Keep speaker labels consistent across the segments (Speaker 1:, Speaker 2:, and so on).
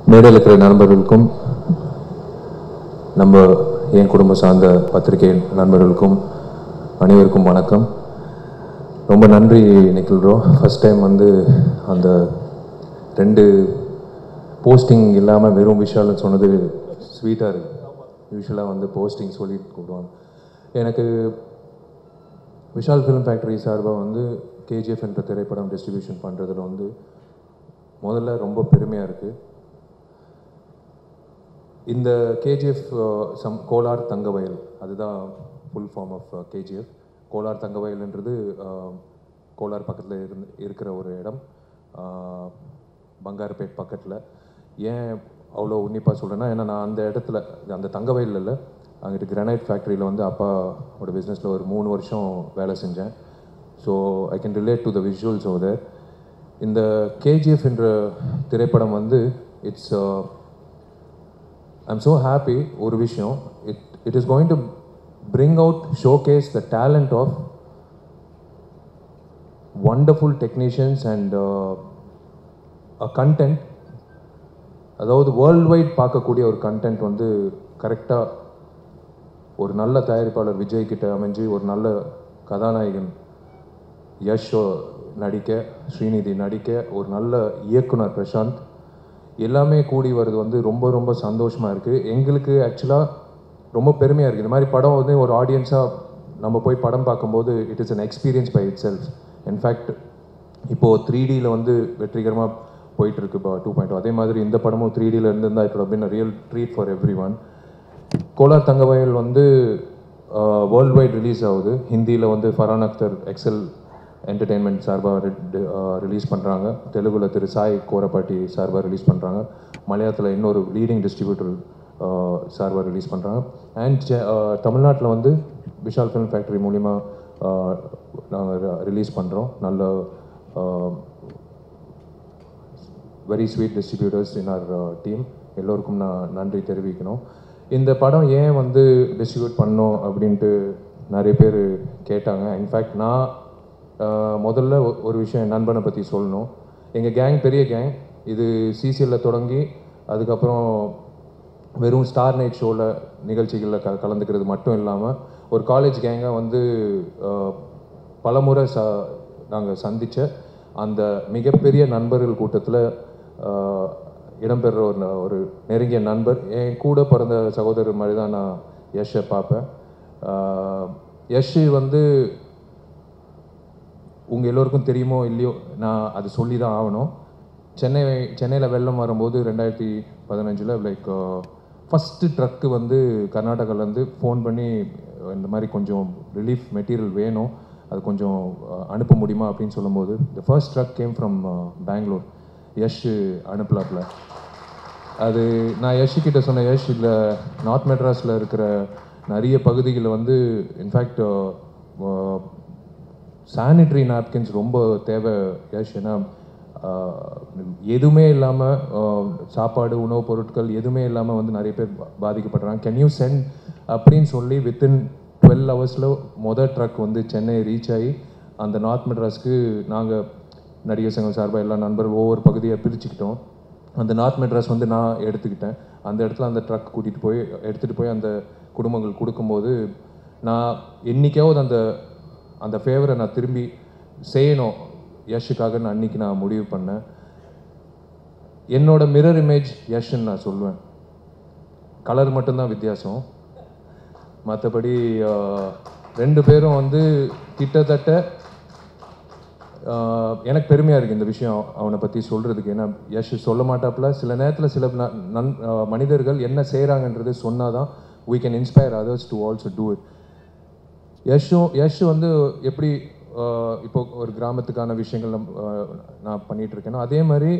Speaker 1: மேடையில் இருக்கிற நண்பர்களுக்கும் நம்ம என் குடும்பம் சார்ந்த பத்திரிகை நண்பர்களுக்கும் அனைவருக்கும் வணக்கம் ரொம்ப நன்றி நிக்கில் ப்ரோ ஃபஸ்ட் டைம் வந்து அந்த ரெண்டு போஸ்டிங் இல்லாமல் வெறும் விஷால்னு சொன்னது ஸ்வீட்டாக இருக்கு யூஸ்வலாக வந்து போஸ்டிங் சொல்லி கூப்பிடுவாங்க எனக்கு விஷால் ஃபிலிம் ஃபேக்டரி சார்பாக வந்து கேஜிஎஃப் என்ற திரைப்படம் டிஸ்ட்ரிபியூஷன் பண்ணுறதுல வந்து முதல்ல ரொம்ப பெருமையாக இருக்குது இந்த கேஜிஎஃப் சம் கோலார் தங்கவயல் அதுதான் full form of KGF Kolar தங்கவயல்ன்றது அஹ், கோலார் பக்கத்தில் இருந்து இருக்கிற ஒரு இடம் அஹ், பங்காரப்பேட் பக்கத்தில் ஏன் அவ்வளோ உன்னிப்பாக சொல்கிறேன்னா ஏன்னா நான் அந்த இடத்துல அந்த தங்கவயல் இல்லை அங்கிட்டு கிரானைட் ஃபேக்ட்ரியில் வந்து அப்பாவோட பிஸ்னஸில் ஒரு மூணு வருஷம் வேலை செஞ்சேன் so I can relate to the visuals over இந்த கேஜிஎஃப் என்ற திரைப்படம் வந்து இட்ஸ் ஐம் ஸோ ஹாப்பி ஒரு விஷயம் it it is going to bring out showcase the talent of wonderful technicians and a content அதாவது வேர்ல்ட் வைட் பார்க்கக்கூடிய ஒரு content வந்து கரெக்டாக ஒரு நல்ல தயாரிப்பாளர் விஜய் கிட்ட அமைஞ்சு ஒரு நல்ல கதாநாயகன் யஷ் நடிக்க ஸ்ரீநிதி நடிக்க ஒரு நல்ல இயக்குனர் பிரசாந்த் எல்லாமே கூடி வருது வந்து ரொம்ப ரொம்ப சந்தோஷமாக இருக்குது எங்களுக்கு ஆக்சுவலாக ரொம்ப பெருமையாக இருக்குது இந்த மாதிரி படம் வந்து ஒரு ஆடியன்ஸாக நம்ம போய் படம் பார்க்கும்போது it is an experience by itself in fact இப்போது த்ரீ டியில் வந்து வெற்றிகரமாக போயிட்டு இருக்கு இப்போ டூ பாயிண்ட் அதே மாதிரி இந்த படமும் த்ரீ டியில் இருந்திருந்தா it been real treat for everyone Kolar Thangavayal வந்து வேர்ல்ட் வைட் ரிலீஸ் ஆகுது ஹிந்தியில் வந்து ஃபரான் அக்தர் எக்ஸல் என்டர்டெயின்மெண்ட் சார்பாக ரிலீஸ் பண்ணுறாங்க தெலுங்குல திரு சாய் கோரப்பாட்டி சார்பாக ரிலீஸ் பண்ணுறாங்க மலையாளத்தில் இன்னொரு லீடிங் டிஸ்ட்ரிபியூட்டர் சார்பாக ரிலீஸ் பண்ணுறாங்க அண்ட் தமிழ்நாட்டில் வந்து விஷால் ஃபிலிம் ஃபேக்டரி மூலிமா நாங்கள் ரிலீஸ் பண்ணுறோம் நல்ல very sweet distributors in our team எல்லோருக்கும் நான் நன்றி தெரிவிக்கணும் இந்த படம் ஏன் வந்து டிஸ்ட்ரிபியூட் பண்ணோம் அப்படின்ட்டு நிறைய பேர் கேட்டாங்க இன்ஃபேக்ட் நான் அஹ், முதல்ல ஒ- ஒரு விஷயம் என் நண்பனை பற்றி சொல்லணும் எங்கள் கேங் பெரிய கேங் இது சிசிஎல்ல தொடங்கி அதுக்கப்புறம் வெறும் ஸ்டார் நைட் ஷோவில் நிகழ்ச்சிகளில் க கலந்துக்கிறது மட்டும் இல்லாமல் ஒரு காலேஜ் கேங்காக வந்து அஹ், பலமுறை ச நாங்கள் சந்தித்த அந்த மிகப்பெரிய நண்பர்கள் கூட்டத்தில் இடம்பெறுற ஒரு ந- ஒரு நெருங்கிய நண்பர் என் கூட பிறந்த சகோதரர் மாதிரி தான் நான் யஷை பார்ப்பேன் அஹ், யஷ் வந்து உங்கள் எல்லோருக்கும் தெரியுமோ இல்லையோ நான் அது சொல்லி தான் ஆகணும் சென்னை சென்னையில் வெள்ளம் வரும்போது ரெண்டாயிரத்தி பதினஞ்சில் லைக் ஃபஸ்ட்டு ட்ரக்கு வந்து கர்நாடகாலேருந்து ஃபோன் பண்ணி அஹ், இந்த மாதிரி கொஞ்சம் ரிலீஃப் மெட்டீரியல் வேணும் அது கொஞ்சம் அஹ், அனுப்ப முடியுமா அப்படின்னு சொல்லும்போது the first truck came from Bangalore Yash அனுப்பலாப்ல அது நான் யஷ் கிட்ட சொன்ன யஷ் இல்லை நார்த் மெட்ராஸில் இருக்கிற நிறைய பகுதிகளில் வந்து இன்ஃபேக்ட் சானிட்டரி நாப்கின்ஸ் ரொம்ப தேவை யஷ் ஏன்னா ஆஹ், எதுவுமே இல்லாமல் சாப்பாடு உணவுப் பொருட்கள் எதுவுமே இல்லாமல் வந்து நிறைய பேர் பா- பாதிக்கப்படுறாங்க கேன் யூ சென்ட் அப்படின்னு சொல்லி வித்தின் டுவெல் ஹவர்ஸில் மொதல் ட்ரக் வந்து சென்னை ரீச் ஆகி அந்த நார்த் மெட்ராஸ்க்கு நாங்கள் நடிகர் சங்கம் சார்பாக எல்லா நண்பர்கள் ஒவ்வொரு பகுதியை பிரிச்சுக்கிட்டோம் அந்த நார்த் மெட்ராஸ் வந்து நான் எடுத்துக்கிட்டேன் அந்த இடத்துல அந்த ட்ரக் கூட்டிகிட்டு போய் எடுத்துகிட்டு போய் அந்த குடும்பங்கள் கொடுக்கும்போது நான் என்னைக்காவது அந்த அந்த ஃபேவரை நான் திரும்பி செய்யணும் யஷுக்காக நான் அன்னைக்கு நான் முடிவு பண்ணேன் என்னோட மிரர் இமேஜ் யஷ்ன்னு நான் சொல்லுவேன் கலர் மட்டும்தான் வித்தியாசம் மற்றபடி ரெண்டு பேரும் வந்து கிட்டத்தட்ட ஆஹ், எனக்கு பெருமையாக இருக்குது இந்த விஷயம் அவனை பற்றி சொல்கிறதுக்கு ஏன்னா யஷ் சொல்ல மாட்டாப்புல சில நேரத்தில் சில ந- நன் ஆஹ், மனிதர்கள் என்ன செய்கிறாங்கன்றது சொன்னால் தான் we can inspire others to also do it யஷும் Yash வந்து எப்படி ஆஹ், இப்போ ஒரு கிராமத்துக்கான விஷயங்கள் நம்ம, ஆஹ், நான் பண்ணிட்டு இருக்கேனோ அதே மாதிரி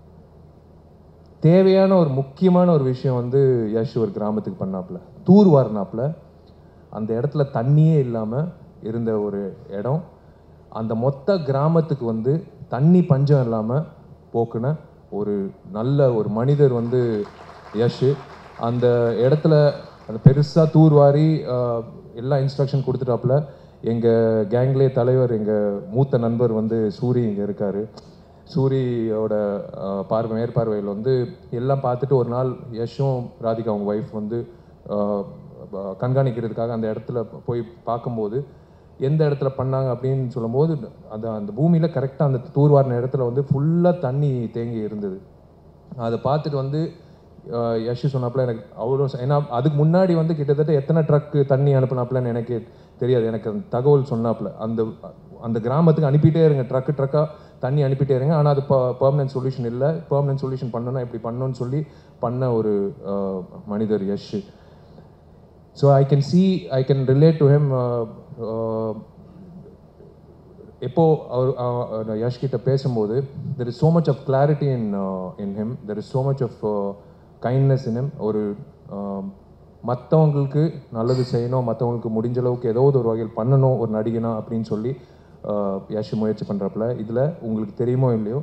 Speaker 1: தேவையான ஒரு முக்கியமான ஒரு விஷயம் வந்து யஷ் ஒரு கிராமத்துக்கு பண்ணாப்புல தூர் வாரினாப்புல அந்த இடத்துல தண்ணியே இல்லாமல் இருந்த ஒரு இடம் அந்த மொத்த கிராமத்துக்கு வந்து தண்ணி பஞ்சம் இல்லாமல் போக்குன ஒரு நல்ல ஒரு மனிதர் வந்து யஷ் அந்த இடத்துல அந்த பெருசாக தூர்வாரி ஆஹ், எல்லா இன்ஸ்ட்ரக்ஷன் கொடுத்துட்டாப்புல எங்கள் கேங்லே தலைவர் எங்கள் மூத்த நண்பர் வந்து சூரி இங்கே இருக்கார் சூரியோட அஹ், பார்வை மேற்பார்வையில் வந்து எல்லாம் பார்த்துட்டு ஒரு நாள் யஷும் ராதிகா அவங்க ஒய்ஃப் வந்து அஹ், ப- கண்காணிக்கிறதுக்காக அந்த இடத்துல போய் பார்க்கும்போது எந்த இடத்துல பண்ணாங்க அப்படின்னு சொல்லும்போது அந்த அந்த பூமியில் கரெக்டாக அந்த தூர்வாரின இடத்துல வந்து ஃபுல்லாக தண்ணி தேங்கி இருந்தது அதை பார்த்துட்டு வந்து அஹ், யஷ் சொன்னாப்புல எனக்கு அவ்வளோ ச- ஏன்னா அதுக்கு முன்னாடி வந்து கிட்டத்தட்ட எத்தனை ட்ரக்கு தண்ணி அனுப்புனாப்புலன்னு எனக்கு தெரியாது எனக்கு அந்த தகவல் சொன்னாப்புல அந்த அந்த கிராமத்துக்கு அனுப்பிட்டே இருங்க ட்ரக்கு ட்ரக்காக தண்ணி அனுப்பிட்டே இருங்க ஆனால் அது பர்மனன்ட் சொல்யூஷன் இல்லை பர்மனன்ட் சொல்யூஷன் பண்ணணும்னா இப்படி பண்ணணும்னு சொல்லி பண்ண ஒரு அஹ், மனிதர் Yash so I can see I can relate to him எப்போ அவர் அஹ், யஷ் கிட்ட பேசும்போது there is so much of clarity in in him there is so much of kindness in him ஒரு மற்றவங்களுக்கு நல்லது செய்யணும் மற்றவங்களுக்கு முடிஞ்ச அளவுக்கு ஏதோ ஒரு வகையில் பண்ணணும் ஒரு நடிகனா அப்படின்னு சொல்லி அஹ், யஷ் முயற்சி பண்ணுறப்பல இதில் உங்களுக்கு தெரியுமோ இல்லையோ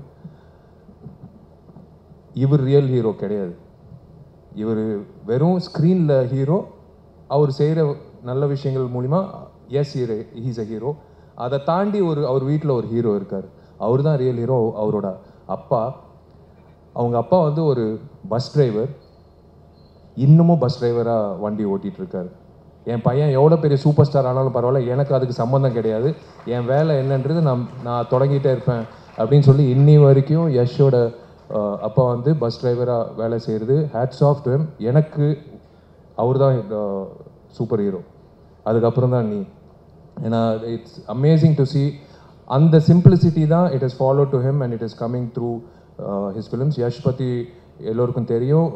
Speaker 1: இவர் ரியல் ஹீரோ கிடையாது இவர் வெறும் ஸ்க்ரீனில் ஹீரோ அவர் செய்கிற நல்ல விஷயங்கள் மூலிமா as hero he's a hero அதை தாண்டி ஒரு அவர் வீட்டில் ஒரு ஹீரோ இருக்கார் அவர் தான் ரியல் ஹீரோ அவரோட அப்பா அவங்க அப்பா வந்து ஒரு பஸ் டிரைவர் இன்னமும் பஸ் டிரைவராக வண்டி ஓட்டிகிட்டு இருக்காரு என் பையன் எவ்வளோ பெரிய சூப்பர் ஸ்டார் ஆனாலும் பரவாயில்ல எனக்கு அதுக்கு சம்மந்தம் கிடையாது என் வேலை என்னன்றது நான் நான் தொடங்கிட்டே இருப்பேன் அப்படின்னு சொல்லி இன்னி வரைக்கும் யஷோட அஹ், அப்பா வந்து பஸ் டிரைவராக வேலை செய்கிறது ஹேட்ஸ் ஆஃப் டு எனக்கு அவர் தான் சூப்பர் ஹீரோ அதுக்கப்புறம் தான் நீ ஏன்னா இட்ஸ் அமேசிங் டு see அந்த சிம்பிளிசிட்டி தான் it is follow to him and it is coming through his films Yash பற்றி எல்லோருக்கும் தெரியும்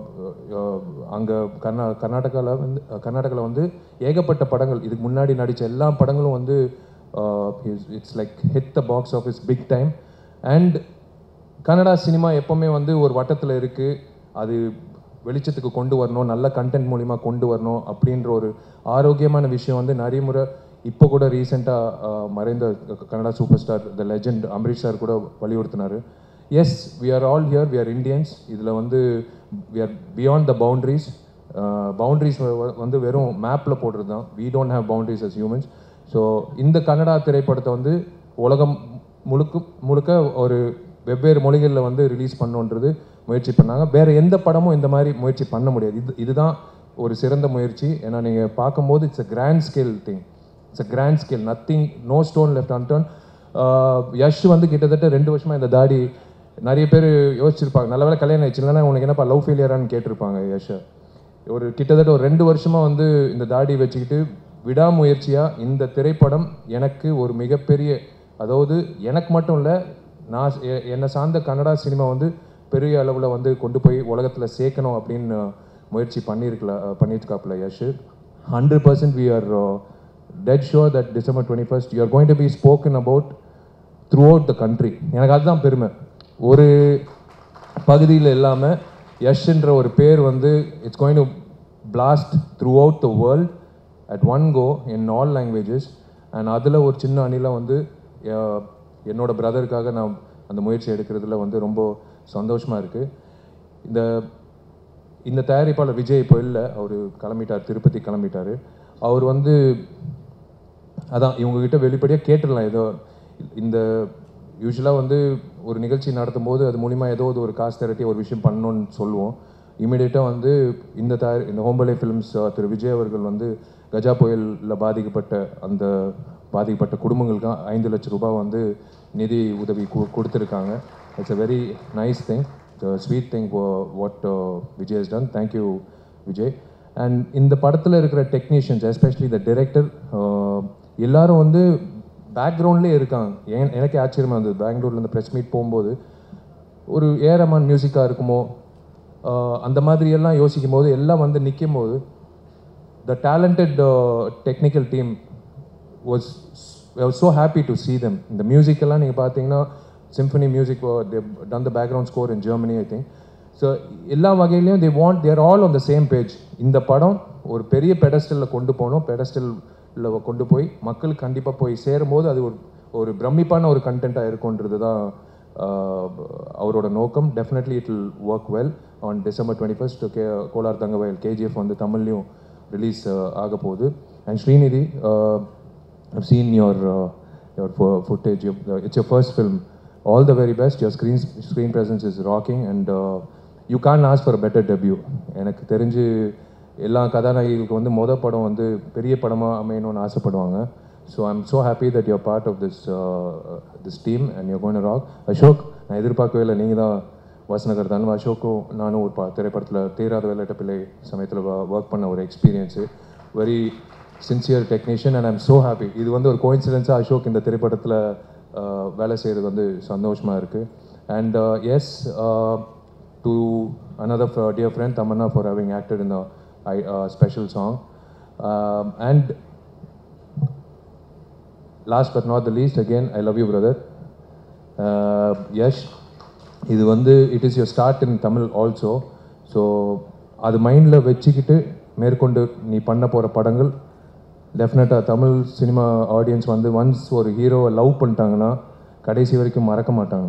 Speaker 1: அங்கே கர்நா கர்நாடகாவில் வந்து கர்நாடகாவில் வந்து ஏகப்பட்ட படங்கள் இதுக்கு முன்னாடி நடித்த எல்லா படங்களும் வந்து it's like hit the box office big time and Kannada cinema எப்போவுமே வந்து ஒரு வட்டத்தில் இருக்குது அது வெளிச்சத்துக்கு கொண்டு வரணும் நல்ல கண்டென்ட் மூலிமா கொண்டு வரணும் அப்படின்ற ஒரு ஆரோக்கியமான விஷயம் வந்து நிறைய முறை இப்போ கூட ரீசெண்டாக மறைந்த Kannada super star the legend Ambareesh sir கூட வலியுறுத்தினார் as we are all here we are Indians இதில் வந்து we are beyond the boundaries boundaries வந்து வெறும் மேப்பில் போடுறது தான் we don't have boundaries as humans so இந்த கன்னடா திரைப்படத்தை வந்து உலகம் முழுக்க முழுக்க ஒரு வெவ்வேறு மொழிகளில் வந்து ரிலீஸ் பண்ணோன்றது முயற்சி பண்ணாங்க வேறு எந்த படமும் இந்த மாதிரி முயற்சி பண்ண முடியாது இது இதுதான் ஒரு சிறந்த முயற்சி ஏன்னா நீங்கள் பார்க்கும்போது it's a grand scale thing it's a grand scale nothing no stone left unturned Yash வந்து கிட்டத்தட்ட ரெண்டு வருஷமாக இந்த தாடி நிறைய பேர் யோசிச்சிருப்பாங்க நல்ல வேலை கல்யாணம் ஆயிடுச்சு இல்லைன்னா உனக்கு என்னப்பா லவ் ஃபெயிலியரான்னு கேட்டிருப்பாங்க யஷை ஒரு கிட்டத்தட்ட ஒரு ரெண்டு வருஷமாக வந்து இந்த தாடி வச்சுக்கிட்டு விடாமுயற்சியாக இந்த திரைப்படம் எனக்கு ஒரு மிகப்பெரிய அதாவது எனக்கு மட்டும் இல்லை நான் எ- என்னை சார்ந்த கன்னடா சினிமா வந்து பெரிய அளவில் வந்து கொண்டு போய் உலகத்தில் சேர்க்கணும் அப்படின்னு முயற்சி பண்ணியிருக்கல பண்ணியிருக்காப்புல Yash hundred percent we are dead sure that December twenty first you are going to be spoken about throughout the country எனக்கு அதுதான் பெருமை ஒரு பகுதியில் இல்லாமல் யஷ்ன்ற ஒரு பேர் வந்து it's going to blast throughout the world at one go in all languages and அதில் ஒரு சின்ன அணிலாக வந்து அஹ், என்னோட பிரதருக்காக நான் அந்த முயற்சி எடுக்கிறதுல வந்து ரொம்ப சந்தோஷமாக இருக்குது இந்த இந்த தயாரிப்பாளர் விஜய் இப்போ இல்லை அவர் கிளம்பிட்டார் திருப்பதி கிளம்பிட்டார் அவர் வந்து அதான் இவங்ககிட்ட வெளிப்படையாக கேட்டுடலாம் ஏதோ இந்த யூஸ்வலாக வந்து ஒரு நிகழ்ச்சி நடத்தும் போது அது மூலிமா ஏதோ ஒரு காசு திரட்டி ஒரு விஷயம் பண்ணணும்னு சொல்லுவோம் இமீடியட்டாக வந்து இந்த தயார் இந்த ஹோம்பலே ஃபிலிம்ஸ் திரு விஜய் அவர்கள் வந்து கஜா புயலில் பாதிக்கப்பட்ட அந்த பாதிக்கப்பட்ட குடும்பங்களுக்கு ஐந்து லட்சம் ரூபாய் வந்து நிதி உதவி கு கொடுத்துருக்காங்க it's a very nice thing sweet thing what Vijay has done thank you Vijay and இந்த படத்தில் இருக்கிற டெக்னீஷியன்ஸ் எஸ்பெஷலி த டைரக்டர் எல்லாரும் வந்து பேக்ரவுண்ட்லேயே இருக்காங்க ஏன் எனக்கே ஆச்சரியமாக இருந்தது பெங்களூர்ல இந்த ப்ரெஸ் மீட் போகும்போது ஒரு ஏரமான் மியூசிக்காக இருக்குமோ ஆஹ் அந்த மாதிரி எல்லாம் யோசிக்கும் போது எல்லாம் வந்து நிற்கும் போது the talented technical team was so happy to see them இந்த மியூசிக் எல்லாம் நீங்கள் பார்த்தீங்கன்னா symphony music done the background score in Germany I think so எல்லா வகையிலையும் they want they're all on the same page இந்த படம் ஒரு பெரிய பெடஸ்டலில் கொண்டு போகணும் பெடஸ்டலில் கொண்டு போய் மக்களுக்கு கண்டிப்பாக போய் சேரும்போது அது ஒரு ஒரு பிரமிப்பான ஒரு கண்டென்ட்டாக இருக்கும்ன்றது தான் ஆஹ், அவரோட நோக்கம் definitely it will work well on December twenty first K Kolar Thangavayal KGF வந்து தமிழ்லையும் ரிலீஸ் ஆக போகுது and Srinidhi I've seen your uh, your fo- footage. Of the, it's your first film all the very best your screen screen presence is rocking and you can ask for better debut எனக்கு தெரிஞ்சு எல்லா கதாநாயகிகளுக்கு வந்து மொத படம் வந்து பெரிய படமாக அமையணும்னு ஆசைப்படுவாங்க so I'm so happy that you're part of this this team and you're going rock Ashok நான் எதிர்பார்க்கவே இல்லை நீங்கள் தான் வாசனகர் தான் அசோக்கும் நானும் ஒரு பா திரைப்படத்தில் தேராத வேலைட்ட பிள்ளை சமயத்தில் ஒர்க் பண்ண ஒரு experience very sincere technician and I'm so happy இது வந்து ஒரு கோயின்சிடென்ஸாக அசோக் இந்த திரைப்படத்தில் வேலை செய்கிறது வந்து சந்தோஷமாக இருக்குது and as to another dear friend Tamannaah for having acted in the I special song and last but not the least again I love you brother Yash இது வந்து it is your start in Tamil also so அது மைண்டில் வச்சுக்கிட்டு மேற்கொண்டு நீ பண்ண போகிற படங்கள் டெஃபினட்டாக தமிழ் சினிமா ஆடியன்ஸ் வந்து ஒன்ஸ் ஒரு ஹீரோவை லவ் பண்ணிட்டாங்கன்னா கடைசி வரைக்கும் மறக்க மாட்டாங்க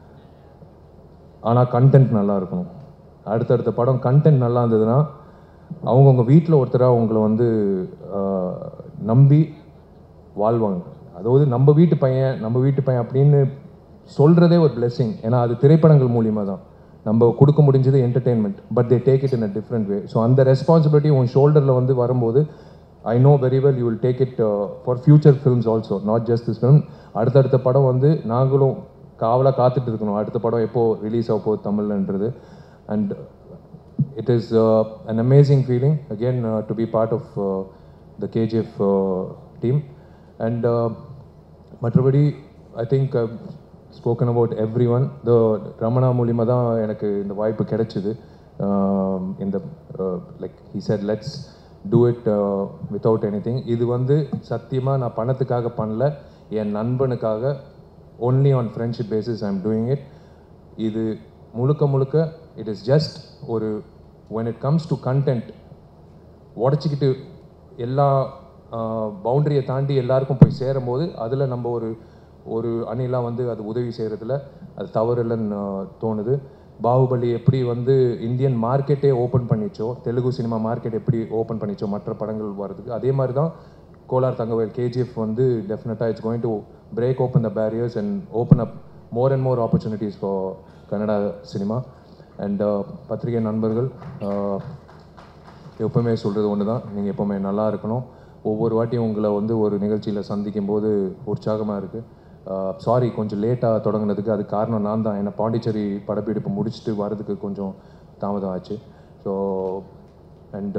Speaker 1: ஆனால் கண்டென்ட் நல்லா இருக்கணும் அடுத்தடுத்த படம் கண்டென்ட் நல்லா இருந்ததுன்னா அவங்கவுங்க வீட்டில் ஒருத்தராக அவங்கள வந்து ஆஹ், நம்பி வாழ்வாங்க அதாவது நம்ம வீட்டு பையன் நம்ம வீட்டு பையன் அப்படின்னு சொல்கிறதே ஒரு blessing ஏன்னா அது திரைப்படங்கள் மூலியமாக தான் நம்ம கொடுக்க முடிஞ்சது entertainment but they take it in a different way so அந்த ரெஸ்பான்சிபிலிட்டி உன் ஷோல்டரில் வந்து வரும்போது I know very well you will take it for future films also not just this film அடுத்தடுத்த படம் வந்து நாங்களும் காவலாக காத்துட்டு இருக்கணும் அடுத்த படம் எப்போ ரிலீஸ் ஆக போகுது தமிழ்ன்றது and it is uh, an amazing feeling again uh, to be part of uh, the KGF uh, team and uh, மற்றபடி I think spoken about every one the Ramana மூலியமாக தான் எனக்கு இந்த வாய்ப்பு கிடைச்சிது இந்த like he said let's do it without any thing இது வந்து சத்தியமாக நான் பணத்துக்காக பண்ணல என் நண்பனுக்காக only on friendship basis I am doing it இது முழுக்க முழுக்க இட் இஸ் ஜஸ்ட் ஒரு when it comes to content உடச்சிக்கிட்டு எல்லா பவுண்டரியை தாண்டி எல்லாருக்கும் போய் சேரும்போது அதில் நம்ம ஒரு ஒரு அணிலாம் வந்து அது உதவி செய்கிறதுல அது தவறு இல்லைன்னு ஆஹ், தோணுது பாகுபலி எப்படி வந்து இந்தியன் மார்க்கெட்டே ஓப்பன் பண்ணிச்சோ தெலுங்கு சினிமா மார்க்கெட் எப்படி ஓப்பன் பண்ணிச்சோ மற்ற படங்கள் வர்றதுக்கு அதே மாதிரி தான் கோலார் தங்கவேல் கேஜிஎஃப் வந்து டெஃபினட்டாக it's going to break open the barriers and open up more and more opportunities for Kannada cinema and பத்திரிகை நண்பர்கள் ஆஹ், எப்பவுமே சொல்கிறது ஒன்று தான் நீங்கள் எப்போவுமே நல்லா இருக்கணும் ஒவ்வொரு வாட்டியும் உங்களை வந்து ஒரு நிகழ்ச்சியில் சந்திக்கும் போது உற்சாகமாக இருக்குது சாரி கொஞ்சம் லேட்டாக தொடங்குனதுக்கு அது காரணம் நான் தான் ஏன்னா பாண்டிச்சேரி படப்பிடிப்பு முடிச்சுட்டு வரதுக்கு கொஞ்சம் தாமதம் ஆச்சு ஸோ அண்ட்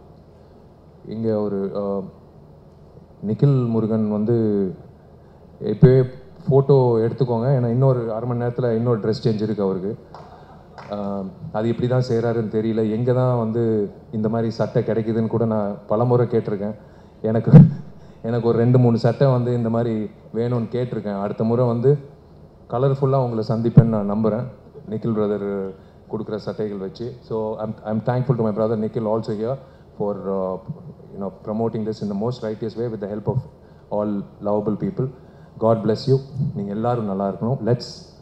Speaker 1: இங்கே ஒரு ஆஹ், நிখিல் முருகன் வந்து இப்போவே ஃபோட்டோ எடுத்துக்கோங்க ஏன்னா இன்னொரு அரை மணி நேரத்தில் இன்னொரு ட்ரெஸ் சேஞ்ச் இருக்குது அவருக்கு ஆஹ், அது எப்படி தான் செய்கிறாருன்னு தெரியல எங்கே தான் வந்து இந்த மாதிரி சட்டை கிடைக்குதுன்னு கூட நான் பலமுறை கேட்டிருக்கேன் எனக்கு எனக்கு ஒரு ரெண்டு மூணு சட்டை வந்து இந்த மாதிரி வேணும்னு கேட்டிருக்கேன் அடுத்த முறை வந்து கலர்ஃபுல்லாக உங்களை சந்திப்பேன்னு நான் நம்புகிறேன் நிக்கில் பிரதர் கொடுக்குற சட்டைகள் வச்சு so I'm I'm thankful to my brother Nikhil also here for you know promoting this in the most righteous way with the help of all lovable people God bless you நீங்கள் எல்லாரும் நல்லா இருக்கணும் லெட்ஸ்